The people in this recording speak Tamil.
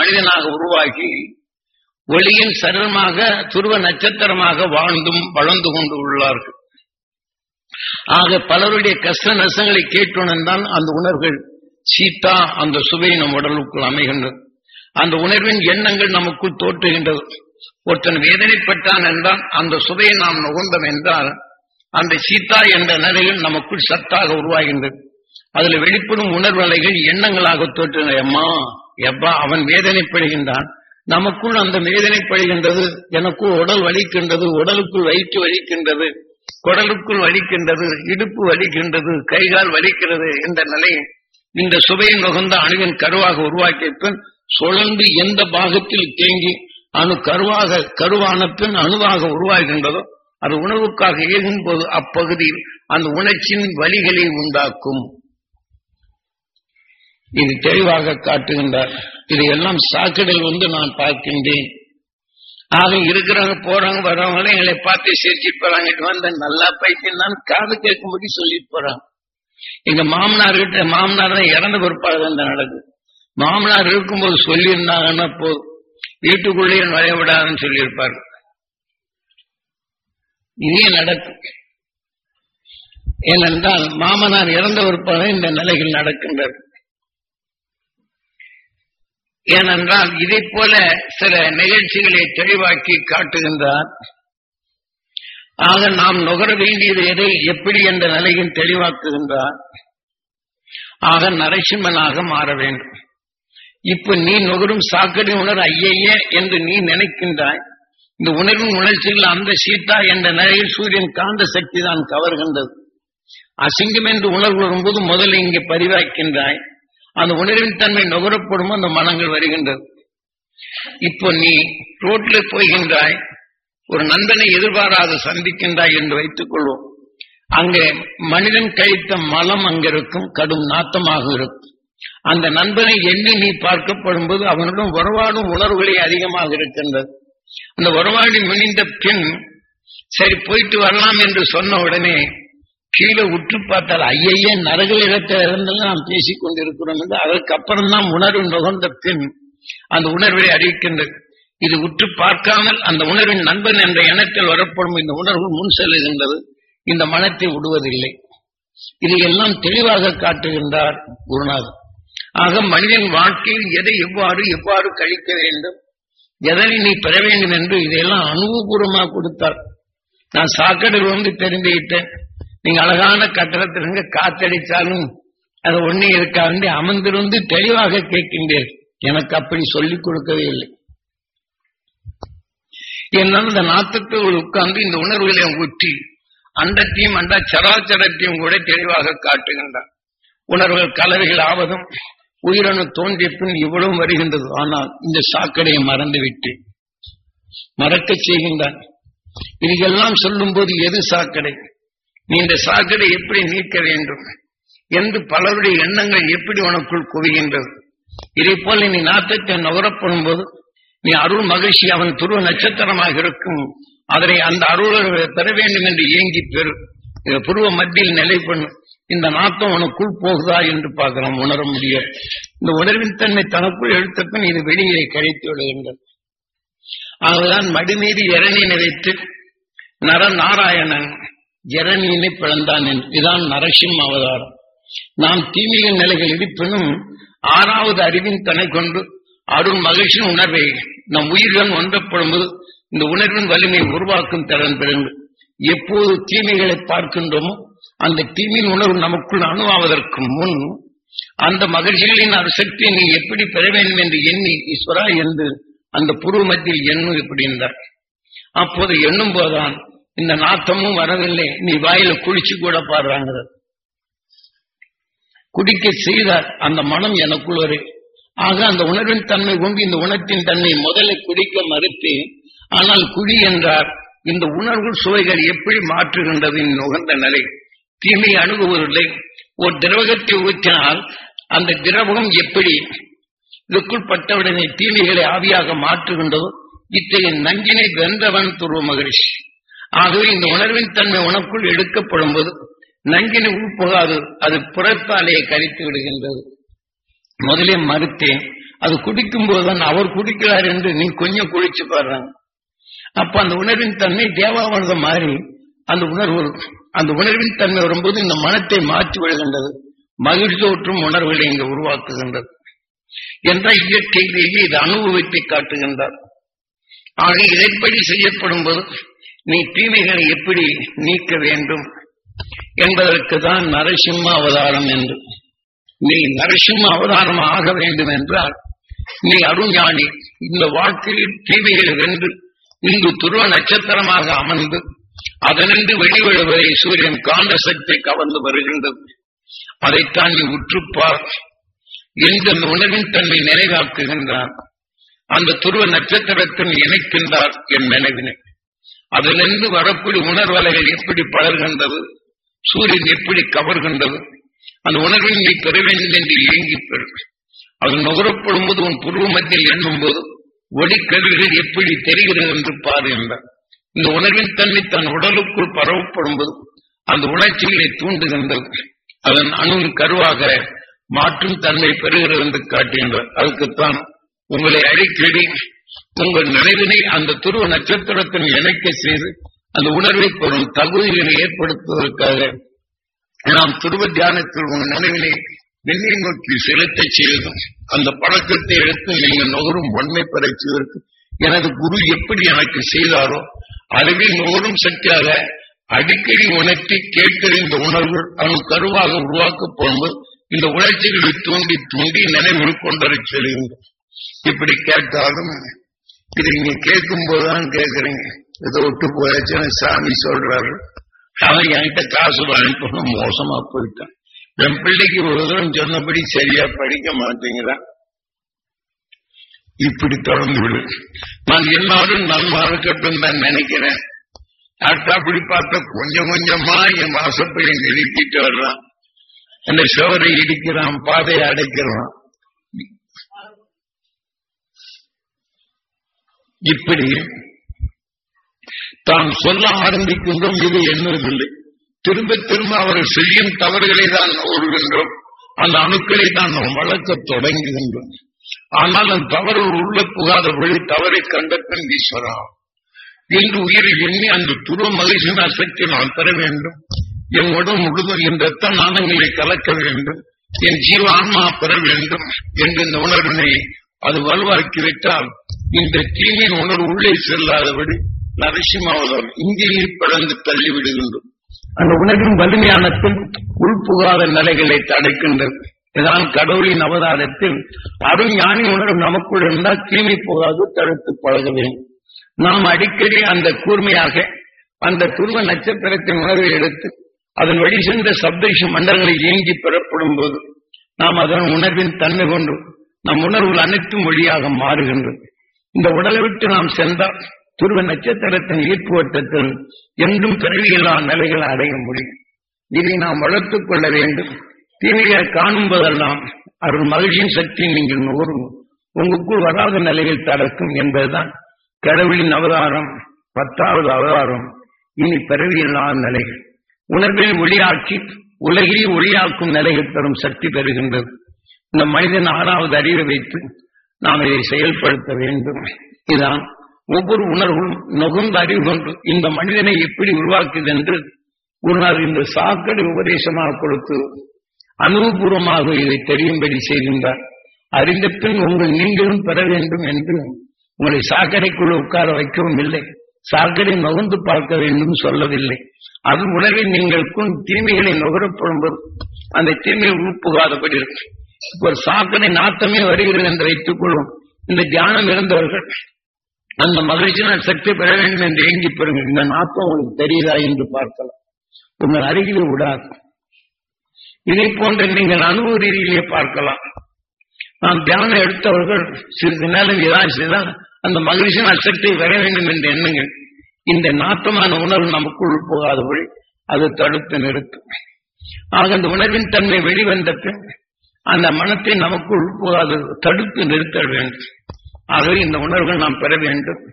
மனிதனாக உருவாகி ஒளியின் சரமாக துருவ நட்சத்திரமாக வாழ்ந்தும் வளர்ந்து கொண்டு உள்ளார்கள் ஆக பலருடைய கஷ்ட நஷ்டங்களை கேட்டுணர்ந்தால் அந்த உணர்வுகள் சீத்தா அந்த சுவை நம் உடலுக்குள் அமைகின்றது அந்த உணர்வின் எண்ணங்கள் நமக்குள் தோற்றுகின்றது ஒருத்தன் வேதனைப்பட்டான் என்றால் அந்த சுவையை நாம் நுகர்ந்தோம் என்றால் அந்த சீத்தா என்ற நிலையில் நமக்குள் சத்தாக உருவாகின்றது அதுல வெளிப்படும் உணர்வு அலைகள் எண்ணங்களாக தோற்றுகின்றன அம்மா எப்பா அவன் வேதனைப்படுகின்றான் நமக்குள் அந்த வேதனைப்படுகின்றது எனக்குள் உடல் வலிக்கின்றது உடலுக்குள் வயிற்று வலிக்கின்றது குடலுக்குள் வலிக்கின்றது இடுப்பு வலிக்கின்றது கைகால் வலிக்கிறது என்ற நிலை இந்த சுவையை நுகர்ந்த அணுவின் கருவாக உருவாக்கிய பின் சுழந்து எந்த பாகத்தில் தேங்கி அணு கருவாக கருவான பின் அணுவாக உருவாகின்றதோ அது உணவுக்காக ஏகும் போது அப்பகுதியில் அந்த உணர்ச்சியின் வலிகளை உண்டாக்கும் இது தெளிவாக காட்டுகின்றார் இது எல்லாம் சாக்கடையில் வந்து நான் பார்க்கின்றேன் ஆக இருக்கிறவங்க போறவங்க வர்றவங்களும் எங்களை பார்த்து சிரிச்சிட்டு போறாங்க இது வந்த நல்லா பைத்தியம் தான் காது கேட்கும்படி சொல்லிட்டு போறாங்க எங்க மாமனார் கிட்ட மாமனார் தான் இறந்த பிற்பாடு இந்த நடக்குது மாமனார் இருக்கும்போது சொல்லியிருந்தாங்கன்னா போதும் வீட்டுக்குள்ளேயே நுழைய விடாதுன்னு சொல்லியிருப்பாரு இதே நடக்கும் ஏனென்றால் மாமனார் இறந்த பிற்பாடு இந்த நிலைகள் நடக்கின்றது ஏனென்றால் இதை போல சில நிகழ்ச்சிகளை தெளிவாக்கி காட்டுகின்றார் ஆக நாம் நுகர வேண்டியது எதை எப்படி என்ற நிலையில் தெளிவாக்குகின்றார் ஆக நரசிம்மனாக மாற வேண்டும் இப்ப நீ நுகரும் சாக்கடை உணர் ஐயைய என்று நீ நினைக்கின்றாய் இந்த உணர்வின் உணர்ச்சியில் அந்த சீதா என்ற நிலையில் சூரியன் காந்த சக்தி தான் கவர்கின்றது அசிங்கம் என்று உணர்வு வரும்போது முதல்ல இங்கே பதிவாக்கின்றாய் அந்த உணர்வின் தன்மை நுகரப்படும் அந்த மனங்கள் வருகின்றது இப்போ நீ ரோட்டில் போகின்றாய் ஒரு நண்பனை எதிர்பாராது சந்திக்கின்றாய் என்று வைத்துக் கொள்வோம் அங்கே மனிதன் கழித்த மலம் அங்கிருக்கும் கடும் நாத்தமாக இருக்கும் அந்த நண்பனை எண்ணி நீ பார்க்கப்படும் போது அவனுடன் உறவாடும் உணர்வுகளே அதிகமாக இருக்கின்றது அந்த உறவாடி முடிந்த பின் சரி போயிட்டு வரலாம் என்று சொன்ன உடனே கீழே உற்று பார்த்தால் ஐயையே நரகல் இடத்தில் இருந்தெல்லாம் நாம் பேசிக் கொண்டிருக்கிறோம் என்று அதற்கப்புறம் தான் உணர்வு நுகர்ந்த பின் அந்த உணர்வை அறிவிக்கின்றது இது உற்று பார்க்காமல் அந்த உணர்வின் நண்பன் என்ற எண்ணத்தில் வரப்படும் இந்த உணர்வு முன் செல்லுகின்றது இந்த மனத்தை விடுவதில்லை இது எல்லாம் தெளிவாக காட்டுகின்றார் குருநாதர் ஆக மனிதன் வாழ்க்கையில் எதை எவ்வாறு எவ்வாறு கழிக்க வேண்டும் எதனை நீ பெற வேண்டும் என்று இதையெல்லாம் அனுபவபூர்வமாக கொடுத்தார் நான் சாக்கடையில் வந்து தெரிந்துகிட்டேன் நீங்க அழகான கட்டடத்திலிருந்து காத்தடிச்சாலும் அது ஒண்ணே இருக்காது அமர்ந்திருந்து தெளிவாக கேட்கின்றேன் எனக்கு அப்படி சொல்லிக் கொடுக்கவே இல்லை என்னால் இந்த நாத்தத்தில் உட்கார்ந்து இந்த உணர்வுகளை ஊற்றி அண்டத்தையும் அண்ட சராச்சரத்தையும் கூட தெளிவாக காட்டுகின்றார் உணர்வுகள் கலவைகள் ஆவதும் உயிரணு தோன்றிய பின் இவ்வளவு வருகின்றது ஆனால் இந்த சாக்கடையை மறந்துவிட்டு மறக்க செய்கின்றான் இதுக்கெல்லாம் சொல்லும் போது எது சாக்கடை நீ இந்த சாக்கடை எப்படி நீக்க வேண்டும் என்று பலருடைய எண்ணங்கள் எப்படி உனக்குள் குவிகின்றது இதை போல நீ நாட்டத்தை நுகரப்படும் போது நீ அருள் மகிழ்ச்சி அவன் துருவ நட்சத்திரமாக இருக்கும் அதனை அந்த அருளை பெற வேண்டும் என்று ஏங்கி பெறு இதை புருவ மத்தியில் நிலை பண்ணும் இந்த நாட்டம் உனக்குள் போகுதா என்று பார்க்கலாம் உணர முடியாது இந்த உணர்வின் தன்மை தனக்குள் எடுத்த பின் இது வெளியே கழித்து விடுகின்றது ஆகதான் மடிமீறி இரணீனை வைத்து நர நாராயணன் ஜரணீனை பிளந்தான் இதுதான் நரசிம்ம அவதாரம் நாம் தீமையின் நிலைகள் இருப்பினும் ஆறாவது அறிவின் தனை கொண்டு அருள் மகிழ்ச்சியின் உணர்வை நம் உயிர்கள் ஒன்றப்படும்போது இந்த உணர்வின் வலிமை உருவாக்கும் திறன் பெறுங்கள் எப்போது தீமைகளை பார்க்கின்றோமோ அந்த தீமையின் உணர்வு நமக்குள் அணுவாவதற்கு முன் அந்த மகிழ்ச்சிகளின் சக்தியை நீ எப்படி பெற வேண்டும் என்று எண்ணி ஈஸ்வரா என்று அந்த புருவ மத்தியில் எண்ணும் இப்படி இருந்தார் அப்போது எண்ணும் போதுதான் இந்த நாத்தமும் வரவில்லை நீ வாயில குளிச்சு கூட பாடுறாங்க குடிக்க செய்தார் அந்த மனம் எனக்குள் வரை ஆக அந்த உணர்வின் தன்மை கொண்டு இந்த உணர்த்தின் தன்மை முதல்ல குடிக்க மறுத்து ஆனால் குடி என்றார் இந்த உணர்வு சுவைகள் எப்படி மாற்றுகின்றது நுகர்ந்த நிலை தீமை அணுகுவதில்லை ஒரு திரவகத்தை ஊற்றினால் அந்த திரவகம் எப்படி இதுக்குள் பட்டவுடனே தீமைகளை ஆவியாக மாற்றுகின்றதோ இத்தகைய நஞ்சினை வென்றவன் துருவ மகரிஷி ஆகவே இந்த உணர்வின் தன்மை உனக்குள் எடுக்கப்படும் போது நஞ்சினை உள்போகாது அது புறத்தாலேயே கழித்து விடுகின்றது முதலே மறுத்தேன் அது குடிக்கும் போதுதான் அவர் குடிக்கிறார் என்று நீ கொஞ்சம் குடிச்சு பாடுறாங்க அப்ப அந்த உணர்வின் தன்மை தேவாவனதம் மாறி அந்த உணர்வு அந்த உணர்வின் தன்மை வரும்போது இந்த மனத்தை மாற்றி விடுகின்றது மகிழ்ச்சி தோற்றும் உணர்வுகளை இங்கு உருவாக்குகின்றது என்ற இயற்கையிலேயே இது அனுபவத்தை காட்டுகின்றார் ஆக இதைப்படி செய்யப்படும் போது நீ தீமைகளை எப்படி நீக்க வேண்டும் என்பதற்கு தான் நரசிம்ம அவதாரம் என்று நீ நரசிம்ம அவதாரம் ஆக வேண்டும் என்றால் நீ அருஞானி இந்த வாழ்க்கையில் தீமைகளை வென்று இங்கு துருவ நட்சத்திரமாக அமர்ந்து அதனின்று வெளிவிடுவதை சூரியன் காந்த சக்தி கவர்ந்து வருகின்றது அதைத்தான் நீ உற்றுப்பார் என்று அந்த உணர்வின் தன்மை நினைவாக்குகின்றான் அந்த துருவ நட்சத்திரத்தில் இணைக்கின்றார் என் நினைவினை அதிலிருந்து வரக்கூடிய உணர்வலைகள் எப்படி படர்கின்றது சூரியன் எப்படி கவர்கின்றது அந்த உணர்வை நீ பெற வேண்டும் என்று இயங்கி பெறும் அது நுகரப்படும் போது உன் புருவ மத்தியில் எண்ணும் போது ஒளிக்கதிர்கள் எப்படி தெரிகிறது என்று பாரு என்றார் இந்த உணர்வின் தன்மை தன் உடலுக்குள் பரவப்படும் போது அந்த உணர்ச்சிகளை தூண்டுகின்றது அதன் அணுவின் கருவாக மாற்றும் தன்மை பெறுகிறது என்று காட்டுகின்றார் அதுக்குத்தான் உங்களை அடிக்கடி உங்கள் நினைவினை அந்த துருவ நட்சத்திரத்தின் இணைக்க செய்து அந்த உணர்வை பெறும் தகுதிகளை ஏற்படுத்துவதற்காக நாம் துருவ தியானத்தில் உங்கள் நினைவினை வெள்ளை நோக்கி செலுத்த செய்வதும் அந்த பழக்கத்தை எடுத்து நீங்கள் நுகரும் ஒன்மை பெற செய்வதற்கு எனது குரு எப்படி எனக்கு செய்தாரோ அதுவே நுகரும் சக்தியாக அடிக்கடி உணர்த்தி கேட்கிற உணர்வு அவன் கருவாக உருவாக்கப்படும்போது இந்த உணர்ச்சிகளை தூண்டி தூண்டி நினைவில் கொண்டரை செல்கின்றோம் இப்படி கேட்டாலும் இது நீங்க கேட்கும் போதுதான் கேட்கறீங்க இதை விட்டு போயாச்சுன்னு சாமி சொல்றாரு அவன் என்கிட்ட காசு வாங்கிட்டு மோசமா போயிட்டான் என் பிள்ளைக்கு ஒரு தூரம் சொன்னபடி சரியா படிக்க மாட்டேங்கிறான் இப்படி தொடர்ந்து விடு நான் எல்லாரும் நன்மா இருக்கட்டும் தான் நினைக்கிறேன் அடுத்து அப்படி பார்த்தா கொஞ்சம் கொஞ்சமா என் வாசப்பையன் எழுப்பிட்டு வர்றான் அந்த சுவரை இடிக்கிறான் பாதையை அடைக்கிறான் இப்படி தான் சொல்ல ஆரம்பிக்கின்றோம் இது என்னதில்லை திரும்ப திரும்ப அவர்கள் செய்யும் தவறுகளை தான் ஓடுகின்றோம் அந்த அணுக்களை தான் நாம் வளர்க்க தொடங்குகின்றோம் ஆனால் அந்த தவறு உள்ள புகாதபடி தவறை கண்டத்தன் ஈஸ்வரா என்று உயிரில் எண்ணி அந்த துருவ மகிழ்ச்சியின் சக்தி நான் பெற வேண்டும் என் உடல் முழுவதும் என் ரத்த நாணங்களை கலக்க வேண்டும் என் ஜீவ ஆன்மா பெற வேண்டும் என்று இந்த உணர்வினை அது வலுவாக்கி விட்டால் இந்த தீமையின் உணர்வு உள்ளே செல்லாதபடி நரசிம்மாவதாரம் இங்கேயே பிறந்து தள்ளிவிடுகின்றோம் அந்த உணர்வின் வலிமையானத்தில் உள்புகாத நிலைகளை தடைக்கின்றது இதான் கடவுளின் அவதாரத்தில் அருள் ஞானி உணர்வு நமக்குள் இருந்தால் தீமை போகாது தடுத்து பழக வேண்டும் நாம் அடிக்கடி அந்த கூர்மையாக அந்த துருவ நட்சத்திரத்தின் உணர்வை எடுத்து அதன் வழி சென்ற சப்தேஷ மண்டலங்களை இயங்கி பெறப்படும் போது நாம் அதன் உணர்வின் தன்மை கொண்டு நம் உணர்வுகள் அனைத்தும் வழியாக மாறுகின்றது இந்த உடலை விட்டு நாம் சென்றால் துருவ நட்சத்திரத்தின் ஈர்ப்பு வட்டத்தில் என்றும் பிறவியில்லா நிலைகளை அடைய முடியும் இதை நாம் வளர்த்துக் கொள்ள வேண்டும் தீமையை காணும் போதெல்லாம் அருள் மகிழ்ச்சியின் சக்தி நீங்கள் நுகரும் உங்களுக்குள் வராத நிலையில் தடக்கும் என்பதுதான் கடவுளின் அவதாரம் பத்தாவது அவதாரம் இனி பிறவியில்லாத நிலைகள் உணர்வில் ஒளியாக்கி உலகில் ஒளியாக்கும் நிலைகள் தரும் சக்தி பெறுகின்றது இந்த மனிதன் ஆறாவது அறிவை வைத்து நாம் இதை செயல்படுத்த வேண்டும் இதான் ஒவ்வொரு உணர்வும் நுகர்ந்த அறிவு கொண்டு இந்த மனிதனை எப்படி உருவாக்குது என்று குருநாதர் இந்த சாக்கடை உபதேசமாக கொடுத்து அனுபவபூர்வமாக இதை தெரியும்படி செய்கின்றார் அறிந்த பின் உங்கள் நீங்களும் பெற வேண்டும் என்று உங்களை சாக்கடைக்குள் உட்கார வைக்கவும் இல்லை சாக்கடை நுகர்ந்து பார்க்க வேண்டும் சொல்லவில்லை அது உலகில் நீங்கள் தீமைகளை நுகரப்படும் போது அந்த தீமையை உள்புகாதபடி இருக்கு இப்போ ஒரு சாக்கடை நாட்டமே வருகிறது என்று வைத்துக் கொள்வோம் இந்த தியானம் இருந்தவர்கள் அந்த மகிழ்ச்சியான சக்தி பெற வேண்டும் என்று ஏங்கி பெறுங்க இந்த நாட்டம் உங்களுக்கு தெரியுதா என்று பார்க்கலாம் உங்கள் அருகிலே விடாது இதை போன்ற நீங்கள் அனுபவ ரீதியிலே பார்க்கலாம் நாம் தியானம் எடுத்தவர்கள் சிறிது நேரம் ஏதாச்சுதான் அந்த மகிழ்ச்சியான சக்தி வர வேண்டும் என்று எண்ணுங்கள் இந்த நாட்டமான உணர்வு நமக்குள் போகாதபடி அது தடுத்து நிறுத்தும் ஆக அந்த உணர்வின் தன்மை வெளிவந்த பின் அந்த மனத்தை நமக்குள் போகாது தடுத்து நிறுத்த வேண்டும் ஆகவே இந்த உணர்வுகள் நாம் பெற வேண்டும்